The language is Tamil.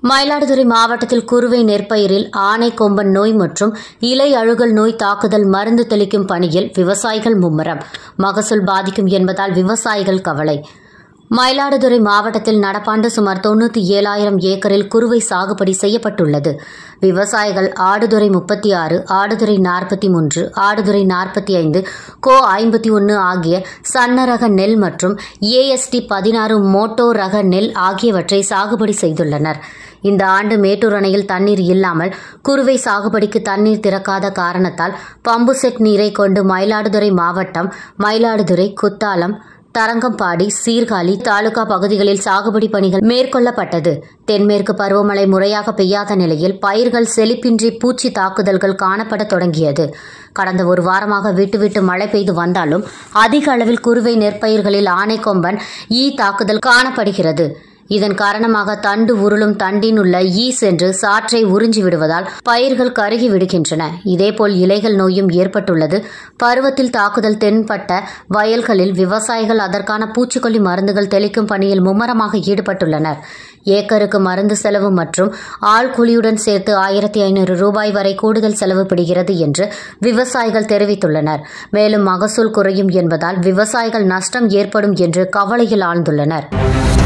மயிலாடுதுறை மாவட்டத்தில் குறுவை நெற்பயிரில் ஆனை கொம்பன் நோய் மற்றும் இலை அழுகல் நோய் தாக்குதல் மருந்து தெளிக்கும் பணியில் விவசாயிகள் மும்முரம் மகசூல் பாதிக்கும் என்பதால் விவசாயிகள் கவலை மயிலாடுதுறை மாவட்டத்தில் நடப்பாண்டு சுமார் தொண்ணூற்றி ஏழாயிரம் ஏக்கரில் குறுவை சாகுபடி செய்யப்பட்டுள்ளது விவசாயிகள் ஆடுதுறை முப்பத்தி ஆறு ஆடுதுறை நாற்பத்தி மூன்று ஆடுதுறை நாற்பத்தி ஐந்து கோ ஐம்பத்தி ஒன்று ஆகிய சன்ன ரக நெல் மற்றும் ஏஎஸ்டி பதினாறு மோட்டோ ரக நெல் ஆகியவற்றை சாகுபடி செய்துள்ளனர் இந்த ஆண்டு மேட்டூர் அணையில் தண்ணீர் இல்லாமல் குறுவை சாகுபடிக்கு தண்ணீர் திறக்காத காரணத்தால் பம்பு செட் நீரை கொண்டு மயிலாடுதுறை மாவட்டம் மயிலாடுதுறை குத்தாலம் தரங்கம்பாடி சீர்காழி தாலுகா பகுதிகளில் சாகுபடி பணிகள் மேற்கொள்ளப்பட்டது தென்மேற்கு பருவமழை முறையாக பெய்யாத நிலையில் பயிர்கள் செழிப்பின்றி பூச்சி தாக்குதல்கள் காணப்பட தொடங்கியது கடந்த ஒரு வாரமாக விட்டு விட்டு மழை பெய்து வந்தாலும் அதிக அளவில் குறுவை நெற்பயிர்களில் ஆனைக்கொம்பன் ஈ தாக்குதல் காணப்படுகிறது இதன் காரணமாக தண்டு உருளும் தண்டின் உள்ள ஈ சென்று சாற்றை உறிஞ்சி விடுவதால் பயிர்கள் கருகி விடுகின்றன இதேபோல் இலைகள் நோயும் ஏற்பட்டுள்ளது பருவத்தில் தாக்குதல் தென்பட்ட வயல்களில் விவசாயிகள் அதற்கான பூச்சிக்கொல்லி மருந்துகள் தெளிக்கும் பணியில் மும்மரமாக ஈடுபட்டுள்ளனர் ஏக்கருக்கு மருந்து செலவு மற்றும் ஆள் கூலியுடன் சேர்த்து ஆயிரத்தி ஐநூறு ரூபாய் வரை கூடுதல் செலவு பிடிக்கிறது என்று விவசாயிகள் தெரிவித்துள்ளனர் மேலும் மகசூல் குறையும் என்பதால் விவசாயிகள் நஷ்டம் ஏற்படும் என்று கவலையில் ஆழ்ந்துள்ளனர்